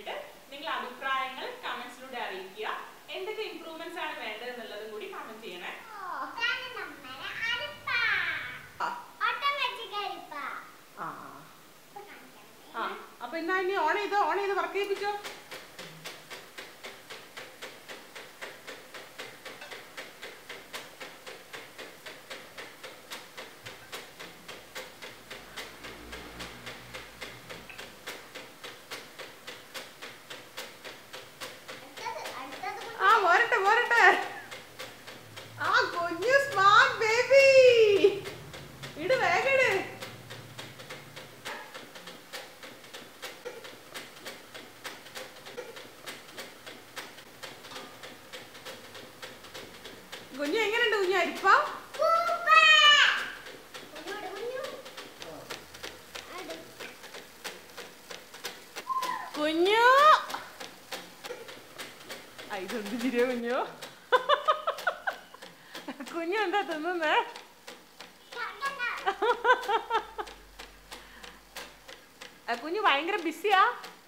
നോക്കിയിട്ട് നിങ്ങൾ അഭിപ്രായങ്ങൾ കമന്റ്സിലൂടെ അറിയിക്കുക എന്തൊക്കെ ഇംപ്രൂവ്മെന്റ്സ് ആണ് വേണ്ടത് എന്നുള്ളതും കൂടി കമന്റ് ചെയ്യണേ ആ ആ അപ്പൊ എന്നാ ഇനി ഓൺ ചെയ്തോ ഓൺ ചെയ്ത് വർക്ക് ചെയ്യിപ്പിച്ചോ ആ പോരട്ടെ പോരട്ടെ ആ കുഞ്ഞു സ്മാർട്ട് ബേബി ഇട് വേഗം ഇട് കുഞ്ഞു എങ്ങനെയുണ്ട് കുഞ്ഞു അരിപ്പ കുഞ്ഞു ആ, ഇതെന്ത് ചിരിയ കുഞ്ഞു കുഞ്ഞു എന്താ തിന്നുന്നേ ആ, കുഞ്ഞു ഭയങ്കര ബിസിയാ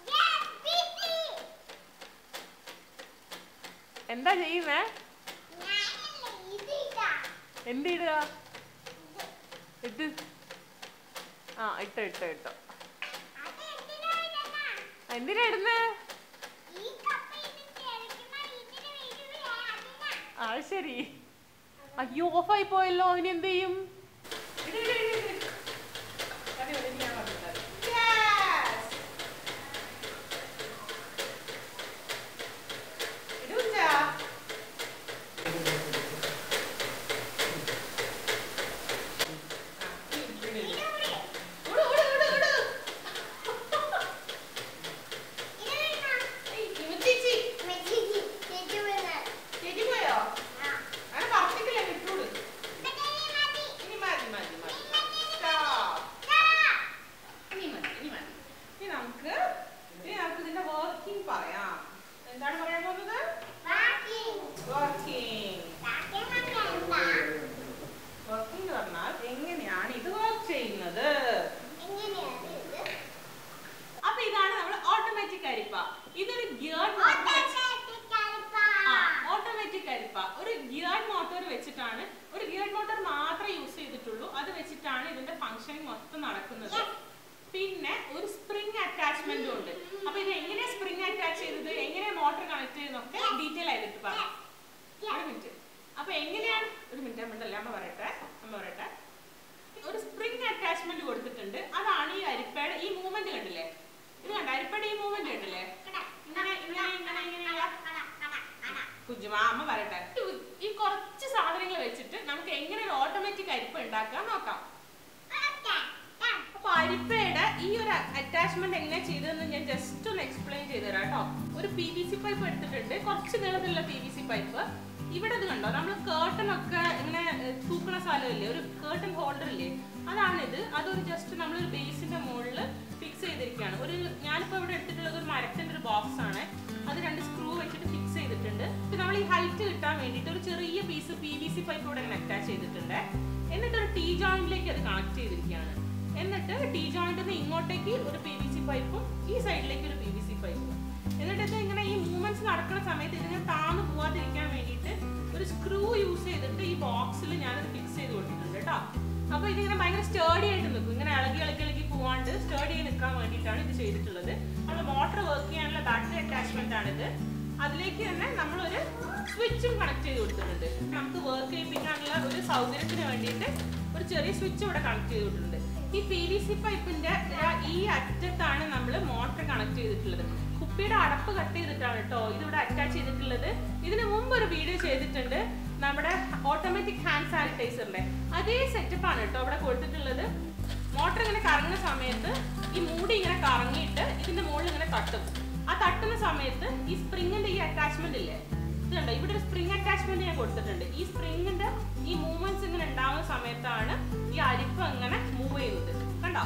എന്താ ചെയ്യുന്നേ എന്ത് ഇടുക ഇട്ട് ആ ഇട്ടോ ഇട്ടോ ഇട്ടോ എന്തിനാ ഇടുന്നേ ആ ശരി അയ്യോ ഓഫായി പോയല്ലോ ഇനി എന്ത് ചെയ്യും ഇട്, ഇട്, ഇട്, ഇട്. മതി, മതി, ഞാൻ പറഞ്ഞുതരാം. Yes. ഇട് കുഞ്ഞാ. ആ, ഇട്, ഇട്, ഇട്. ഇട്, ഇട്, ഇട്, ഇട്. ഏയ്, ഇമുച്ചേച്ചി, ചേച്ചി പോയോ അങ്ങനെ പറഞ്ഞിട്ടില്ല വിട്ടോളൂ ഇനി മതി മതി മതി Stop. ഇനി മതി ഇനി മതി ഇനി നമുക്ക് ഇനി നമുക്ക് ഇതിന്റെ വർക്കിംഗ് പറയാം എന്താണ് പറയാൻ പോകുന്നത് വർക്കിംഗ് വർക്കിംഗ് എന്ന് പറഞ്ഞാൽ എങ്ങനെയാണ് ഇത് വർക്ക് ചെയ്യുന്നത് അപ്പൊ ഇതാണ് നമ്മൾ ഓട്ടോമാറ്റിക് അരിപ്പ ഇതൊരു ഗിയർ ഓട്ടോമാറ്റിക് അരിപ്പ ഒരു ഗിയർ മോട്ടോർ വെച്ചിട്ടാണ് ഒരു ഗിയർ മോട്ടോർ മാത്രമേ യൂസ് ചെയ്തിട്ടുള്ളൂ അത് വെച്ചിട്ടാണ് ഇതിന്റെ ഫംഗ്ഷനിങ് മൊത്തം നടക്കുന്നത് പിന്നെ ഒരു സ്പ്രിംഗ് അറ്റാച്ച്മെന്റും ഉണ്ട് അപ്പൊ ഇത് എങ്ങനെയാ സ്പ്രിംഗ് അറ്റാച്ച് ചെയ്തത് എങ്ങനെയാ മോട്ടോർ കണക്ട് ചെയ്തെന്നൊക്കെ ഡീറ്റെയിൽ ആയിട്ട് പറയാം ഒരു മിനിറ്റ് അപ്പൊ എങ്ങനെയാണ് ഒരു മിനിറ്റ് അമ്മ അമ്മ പറയട്ടെ അമ്മ പറയട്ടെ ഒരു സ്പ്രിംഗ് അറ്റാച്ച്മെന്റ് കൊടുത്തിട്ടുണ്ട് അതാണ് ഈ അരിപ്പയുടെ ഈ മൂവ്മെന്റ് കണ്ടില്ലേ ഇത് കണ്ട അരിപ്പയുടെ ഈ മൂവ്മെന്റ് കണ്ടില്ലേ ഇങ്ങനെ ഇങ്ങനെ ഇങ്ങനെ ഇങ്ങനെ കുഞ്ഞുമാ അമ്മ പറയട്ടെ ഈ- ഈ കുറച്ച് സാധനങ്ങൾ വെച്ചിട്ട് നമുക്ക് എങ്ങനെ ഒരു ഓട്ടോമാറ്റിക് അരിപ്പ ഉണ്ടാക്കാൻ നോക്കാം അപ്പൊ അരിപ്പയുടെ ഈ ഒരു അറ്റാച്ച്മെന്റ് എങ്ങനെ ചെയ്തതെന്ന് ഞാൻ ജസ്റ്റ് ഒന്ന് എക്സ്പ്ലെയിൻ ചെയ്തു തരാം കേട്ടോ ഒരു പി വി സി പൈപ്പ് എടുത്തിട്ടുണ്ട് കുറച്ച് നീളത്തിലുള്ള പി വി സി പൈപ്പ് ഇവിടെ ഇത് കണ്ടോ നമ്മൾ കേർട്ടൺ ഒക്കെ ഇങ്ങനെ ഏഹ്, തൂക്കണ സ്ഥലമില്ലേ ഒരു കേർട്ടൺ ഹോൾഡർ ഇല്ലേ അതാണിത് അതൊരു ജസ്റ്റ് നമ്മളൊരു ബേസിന്റെ മുകളിൽ ഫിക്സ് ചെയ്തിരിക്കുകയാണ് ഒരു ഞാനിപ്പോ ഇവിടെ എടുത്തിട്ടുള്ളത് ഒരു മരത്തിന്റെ ഒരു ബോക്സ് ആണ് അത് രണ്ട് സ്ക്രൂ വെച്ചിട്ട് ഫിക്സ് ചെയ്തിട്ടുണ്ട് ഇത് നമ്മൾ ഈ ഹൈറ്റ് കിട്ടാൻ വേണ്ടിയിട്ട് ഒരു ചെറിയ piece P V C pipe ഇവിടെ അറ്റാച്ച് ചെയ്തിട്ടുണ്ട് എന്നിട്ട് ഒരു ടീ ജോയിന്റിലേക്ക് അത് കണക്ട് ചെയ്തിരിക്കുകയാണ് എന്നിട്ട് ടീ ജോയിന്റിൽ ഇങ്ങോട്ടേക്ക് ഒരു പി വി സി പൈപ്പും ഈ സൈഡിലേക്ക് ഒരു പി വി സി പൈപ്പും എന്നിട്ട് ഇത് ഇങ്ങനെ ഈ മൂവ്മെന്റ്സ് നടക്കുന്ന സമയത്ത് ഇതിങ്ങനെ താന്ന് പോവാതിരിക്കാൻ വേണ്ടിയിട്ട് ഒരു സ്ക്രൂ യൂസ് ചെയ്തിട്ട് ഈ ബോക്സിൽ ഞാനത് ഫിക്സ് ചെയ്ത് കൊടുത്തിട്ടുണ്ട് കേട്ടോ അപ്പൊ ഇതിങ്ങനെ ഭയങ്കര സ്റ്റേഡി ആയിട്ട് നിൽക്കും ഇങ്ങനെ ഇളകി ഇളകി ഇളകി പോവാണ്ട് സ്റ്റേഡി ആയി നിൽക്കാൻ വേണ്ടിയിട്ടാണ് ഇത് ചെയ്തിട്ടുള്ളത് നമ്മൾ മോട്ടോർ വർക്ക് ചെയ്യാനുള്ള ബാറ്ററി അറ്റാച്ച്മെന്റ് ആണിത് അതിലേക്ക് തന്നെ നമ്മളൊരു സ്വിച്ചും കണക്ട് ചെയ്ത് കൊടുത്തിട്ടുണ്ട് നമുക്ക് വർക്ക് ചെയ്യിപ്പിക്കാനുള്ള ഒരു സൗകര്യത്തിന് വേണ്ടിയിട്ട് ഒരു ചെറിയ സ്വിച്ച് ഇവിടെ കണക്ട് ചെയ്തിട്ടുണ്ട് ഈ പി വി സി പൈപ്പിന്റെ ഈ അറ്റത്താണ് നമ്മൾ മോട്ടർ കണക്ട് ചെയ്തിട്ടുള്ളത് കുപ്പിയുടെ അടപ്പ് കട്ട് ചെയ്തിട്ടാണ് കേട്ടോ ഇതിവിടെ അറ്റാച്ച് ചെയ്തിട്ടുള്ളത് ഇതിന് മുമ്പ് ഒരു വീഡിയോ ചെയ്തിട്ടുണ്ട് നമ്മുടെ ഓട്ടോമാറ്റിക് ഹാൻഡ് സാനിറ്റൈസറിന്റെ അതേ സെറ്റപ്പ് ആണ് കേട്ടോ ഇവിടെ കൊടുത്തിട്ടുള്ളത് മോട്ടർ ഇങ്ങനെ കറങ്ങുന്ന സമയത്ത് ഈ മൂടി ഇങ്ങനെ കറങ്ങിയിട്ട് ഇതിന്റെ മുകളിൽ ഇങ്ങനെ തട്ടും ആ തട്ടുന്ന സമയത്ത് ഈ സ്പ്രിങ്ങിന്റെ ഈ അറ്റാച്ച്മെന്റ് ഇല്ലേ ഇത് കണ്ടോ ഇവിടെ ഒരു സ്പ്രിംഗ് അറ്റാച്ച്മെന്റ് ഞാൻ കൊടുത്തിട്ടുണ്ട് ഈ സ്പ്രിങ്ങിന്റെ ഈ മൂവ്മെന്റ്സ് ഇങ്ങനെ ഉണ്ടാവുന്ന സമയത്താണ് ഈ അരിപ്പ ഇങ്ങനെ മൂവ് ചെയ്യുന്നത് കണ്ടോ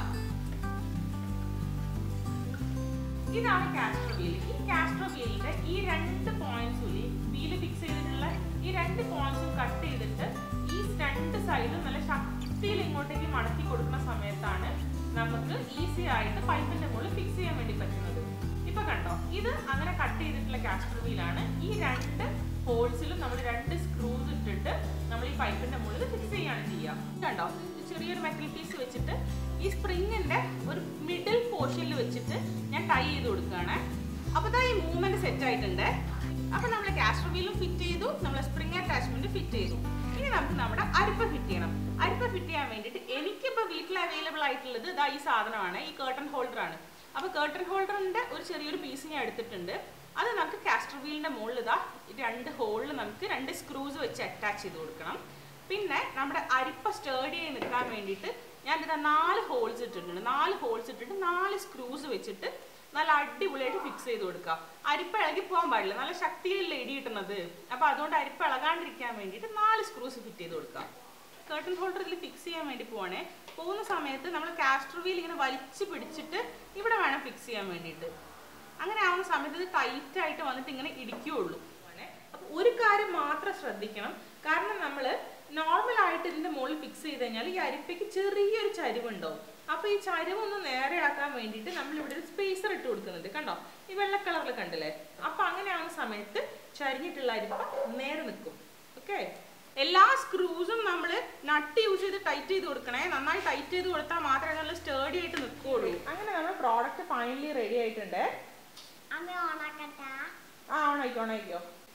ഇതാണ് കാസ്ട്രോ വീല് ഈ കാസ്ട്രോ വീലിന്റെ ഈ രണ്ട് പോയിന്റ്സും വീല് ഫിക്സ് ചെയ്തിട്ടുള്ള ഈ രണ്ട് പോയിന്റ്സും കട്ട് ചെയ്തിട്ട് ഈ രണ്ട് സൈഡും നല്ല ശക്തിയിൽ ഇങ്ങോട്ടേക്ക് മടക്കി കൊടുക്കുന്ന സമയത്താണ് നമുക്ക് ഈസി ആയിട്ട് പൈപ്പിന്റെ മുകളിൽ ഫിക്സ് ചെയ്യാൻ വേണ്ടി പറ്റുന്നത് ഈ ഇപ്പൊ കണ്ടോ ഇത് അങ്ങനെ കട്ട് ചെയ്തിട്ടുള്ള കാസ്റ്റർ വീലാണ് ഈ രണ്ട് ഹോൾസിലും നമ്മൾ രണ്ട് സ്ക്രൂസ് ഇട്ടിട്ട് നമ്മൾ ഈ പൈപ്പിന്റെ മുകളിൽ ഫിക്സ് ചെയ്യാണ് ചെയ്യുക കണ്ടോ ചെറിയൊരു മെറ്റൽ പീസ് വെച്ചിട്ട് ഈ സ്പ്രിങ്ങിന്റെ ഒരു മിഡിൽ പോർഷനിൽ വെച്ചിട്ട് ഞാൻ ടൈ ചെയ്ത് കൊടുക്കുകയാണ് അപ്പൊ ദാ ഈ മൂവ്മെന്റ് സെറ്റ് ആയിട്ടുണ്ട് അപ്പൊ നമ്മൾ കാസ്റ്റർ വീലും ഫിറ്റ് ചെയ്തു നമ്മൾ സ്പ്രിംഗ് അറ്റാച്ച്മെന്റ് ഫിറ്റ് ചെയ്തു ഇനി നമുക്ക് നമ്മുടെ അരിപ്പ ഫിറ്റ് ചെയ്യണം അരിപ്പ ഫിറ്റ് ചെയ്യാൻ വേണ്ടിയിട്ട് എനിക്കിപ്പോൾ വീട്ടിൽ അവൈലബിൾ ആയിട്ടുള്ളത് ഇതാ ഈ സാധനമാണ് ഈ കേർട്ടൺ ഹോൾഡർ ആണ് അപ്പോൾ കേർട്ടൺ ഹോൾഡറിന്റെ ഒരു ചെറിയൊരു പീസ് ഞാൻ എടുത്തിട്ടുണ്ട് അത് നമുക്ക് കാസ്റ്റർ വീലിന്റെ മുകളിൽ ഇതാ ഈ രണ്ട് ഹോളിൽ നമുക്ക് രണ്ട് സ്ക്രൂസ് വെച്ച് അറ്റാച്ച് ചെയ്ത് കൊടുക്കണം പിന്നെ നമ്മുടെ അരിപ്പ സ്റ്റേഡി ആയി നിൽക്കാൻ വേണ്ടിയിട്ട് ഞാൻ ഇതാ നാല് ഹോൾസ് ഇട്ടിട്ടുണ്ട് നാല് ഹോൾസ് ഇട്ടിട്ട് നാല് സ്ക്രൂസ് വെച്ചിട്ട് നല്ല അടിപൊളിയായിട്ട് ഫിക്സ് ചെയ്ത് കൊടുക്കുക അരിപ്പ ഇളകി പോകാൻ പാടില്ല നല്ല ശക്തിയിലല്ലേ ഇടി കിട്ടുന്നത് അപ്പൊ അതുകൊണ്ട് അരിപ്പ ഇളകാണ്ടിരിക്കാൻ വേണ്ടിയിട്ട് നാല് സ്ക്രൂസ് ഫിറ്റ് ചെയ്ത് കൊടുക്കുക കേർട്ടൺ ഹോൾഡർ ഇതിൽ ഫിക്സ് ചെയ്യാൻ വേണ്ടി പോവാണേ പോകുന്ന സമയത്ത് നമ്മൾ കാസ്റ്റർ വീൽ ഇങ്ങനെ വലിച്ചു പിടിച്ചിട്ട് ഇവിടെ വേണം ഫിക്സ് ചെയ്യാൻ വേണ്ടിയിട്ട് അങ്ങനെ ആവുന്ന സമയത്ത് ഇത് ടൈറ്റ് ആയിട്ട് വന്നിട്ട് ഇങ്ങനെ ഇടിക്കുകയുള്ളൂ അപ്പൊ ഒരു കാര്യം മാത്രം ശ്രദ്ധിക്കണം കാരണം നമ്മൾ നോർമൽ ആയിട്ട് ഇതിന്റെ മുകളിൽ ഫിക്സ് ചെയ്ത് കഴിഞ്ഞാൽ ഈ അരിപ്പയ്ക്ക് ചെറിയൊരു ചരിവുണ്ടാവും അപ്പൊ ഈ ചരിവ് ഒന്ന് നേരെയാക്കാൻ വേണ്ടിയിട്ട് നമ്മൾ ഇവിടെ ഒരു സ്പേസർ ഇട്ട് കൊടുക്കുന്നുണ്ട് കണ്ടോ ഈ വെള്ള കളറിൽ കണ്ടില്ലേ അപ്പൊ അങ്ങനെ ആവുന്ന സമയത്ത് ചരിഞ്ഞിട്ടുള്ള അരിപ്പ നേരെ നിൽക്കും ഓക്കെ എല്ലാ സ്ക്രൂസും നമ്മൾ നട്ട് യൂസ് ചെയ്ത് ടൈറ്റ് ചെയ്ത് കൊടുക്കണേ നന്നായി ടൈറ്റ് ചെയ്ത് കൊടുത്താൽ മാത്രമേ നല്ല സ്റ്റേഡി ആയിട്ട് നിൽക്കുകയുള്ളൂ അങ്ങനെ നമ്മുടെ പ്രോഡക്റ്റ് ഫൈനലി റെഡി ആയിട്ടുണ്ട് അമ്മ ഓണാക്കട്ടാ ആ ഓണായിക്കോ ഓണായിക്കോ